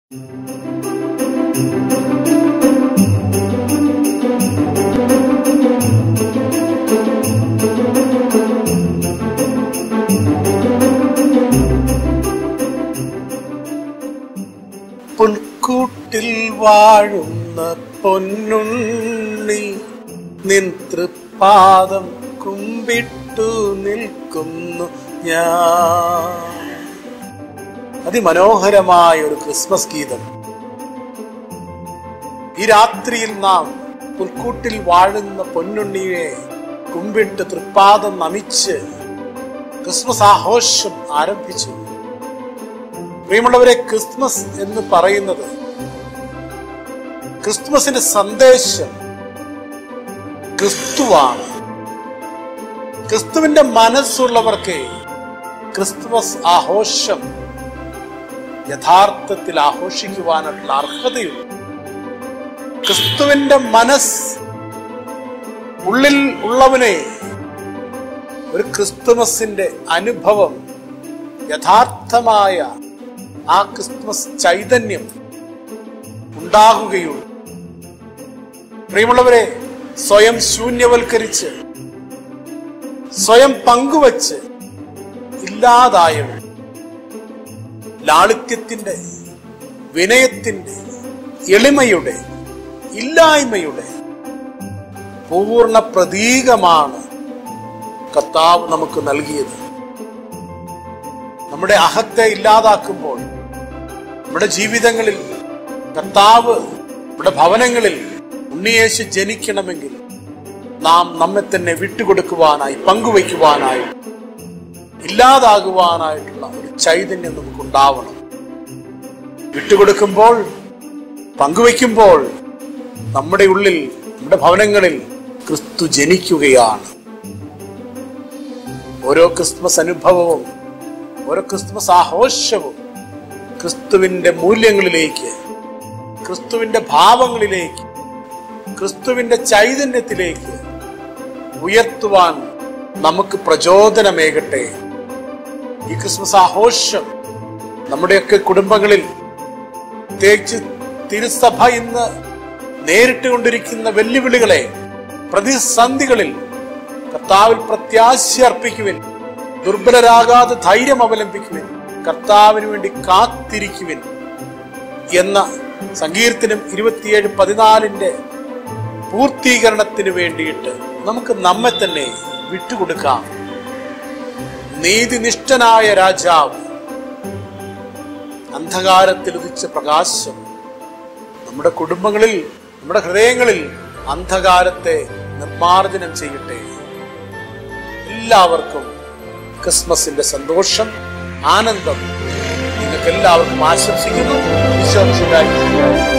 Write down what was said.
പുൽക്കൂട്ടിൽ വാഴുന്ന പൊന്നുണ്ണി നിൻ തൃപ്പാദം കുമ്പിട്ടു നിൽക്കുന്നു ഞാൻ അതിമനോഹരമായ ഒരു ക്രിസ്മസ് ഗീതം ഈ രാത്രിയിൽ നാം പുൽക്കൂട്ടിൽ വാഴുന്ന പൊന്നുണ്ണിയെ കുമ്പിട്ട് തൃപ്പാദം നമിച്ച് ക്രിസ്മസ് ആഘോഷം ആരംഭിച്ചു പ്രിയമുള്ളവരെ ക്രിസ്മസ് എന്ന് പറയുന്നത് ക്രിസ്മസിന്റെ സന്ദേശം ക്രിസ്തുവാണ് ക്രിസ്തുവിന്റെ മനസ്സുള്ളവർക്ക് ക്രിസ്തുമസ് ആഘോഷം യഥാർത്ഥത്തിൽ ആഘോഷിക്കുവാനുള്ള അർഹതയുണ്ട് ക്രിസ്തുവിന്റെ മനസ്സ് ഉള്ളിൽ ഉള്ളവനെ ഒരു ക്രിസ്തുമസിന്റെ അനുഭവം യഥാർത്ഥമായ ആ ക്രിസ്തുമസ് ചൈതന്യം ഉണ്ടാകുകയുള്ളൂ പ്രിയമുള്ളവരെ സ്വയം ശൂന്യവൽക്കരിച്ച് സ്വയം പങ്കുവച്ച് ഇല്ലാതായവർ ലാളിത്യത്തിന്റെ വിനയത്തിന്റെ എളിമയുടെ ഇല്ലായ്മയുടെ പൂർണ്ണ പ്രതീകമാണ് കർത്താവ് നമുക്ക് നൽകിയത് നമ്മുടെ അഹത്തെ ഇല്ലാതാക്കുമ്പോൾ നമ്മുടെ ജീവിതങ്ങളിൽ കർത്താവ് നമ്മുടെ ഭവനങ്ങളിൽ ഉണ്ണിയേശു ജനിക്കണമെങ്കിൽ നാം നമ്മെ തന്നെ വിട്ടുകൊടുക്കുവാനായി പങ്കുവയ്ക്കുവാനായി ഇല്ലാതാകുവാനായിട്ടുള്ള ഒരു ചൈതന്യം നമുക്കുണ്ടാവണം വിട്ടുകൊടുക്കുമ്പോൾ പങ്കുവയ്ക്കുമ്പോൾ നമ്മുടെ ഉള്ളിൽ നമ്മുടെ ഭവനങ്ങളിൽ ക്രിസ്തു ജനിക്കുകയാണ് ഓരോ ക്രിസ്മസ് അനുഭവവും ഓരോ ക്രിസ്മസ് ആഘോഷവും ക്രിസ്തുവിന്റെ മൂല്യങ്ങളിലേക്ക് ക്രിസ്തുവിന്റെ ഭാവങ്ങളിലേക്ക് ക്രിസ്തുവിന്റെ ചൈതന്യത്തിലേക്ക് ഉയർത്തുവാൻ നമുക്ക് പ്രചോദനമേകട്ടെ ഈ ക്രിസ്മസ് ആഘോഷം നമ്മുടെയൊക്കെ കുടുംബങ്ങളിൽ പ്രത്യേകിച്ച് തിരുസഭ ഇന്ന് നേരിട്ട് കൊണ്ടിരിക്കുന്ന വെല്ലുവിളികളെ പ്രതിസന്ധികളിൽ കർത്താവിൽ പ്രത്യാശ അർപ്പിക്കുവിൻ ദുർബലരാകാതെ ധൈര്യം അവലംബിക്കുവിൻ കർത്താവിന് വേണ്ടി കാത്തിരിക്കുവിൻ എന്ന സങ്കീർത്തനം ഇരുപത്തിയേഴ് പതിനാലിന്റെ പൂർത്തീകരണത്തിന് വേണ്ടിയിട്ട് നമുക്ക് നമ്മെ തന്നെ വിട്ടുകൊടുക്കാം നീതിനിഷ്ഠനായ രാജാവ് അന്ധകാരത്തിൽ ഉദിച്ച പ്രകാശം നമ്മുടെ കുടുംബങ്ങളിൽ നമ്മുടെ ഹൃദയങ്ങളിൽ അന്ധകാരത്തെ നിർമാർജനം ചെയ്യട്ടെ എല്ലാവർക്കും ക്രിസ്മസിന്റെ സന്തോഷം ആനന്ദം നിങ്ങൾക്ക് എല്ലാവർക്കും ആശംസിക്കുന്നു വിശ്വസിക്കായി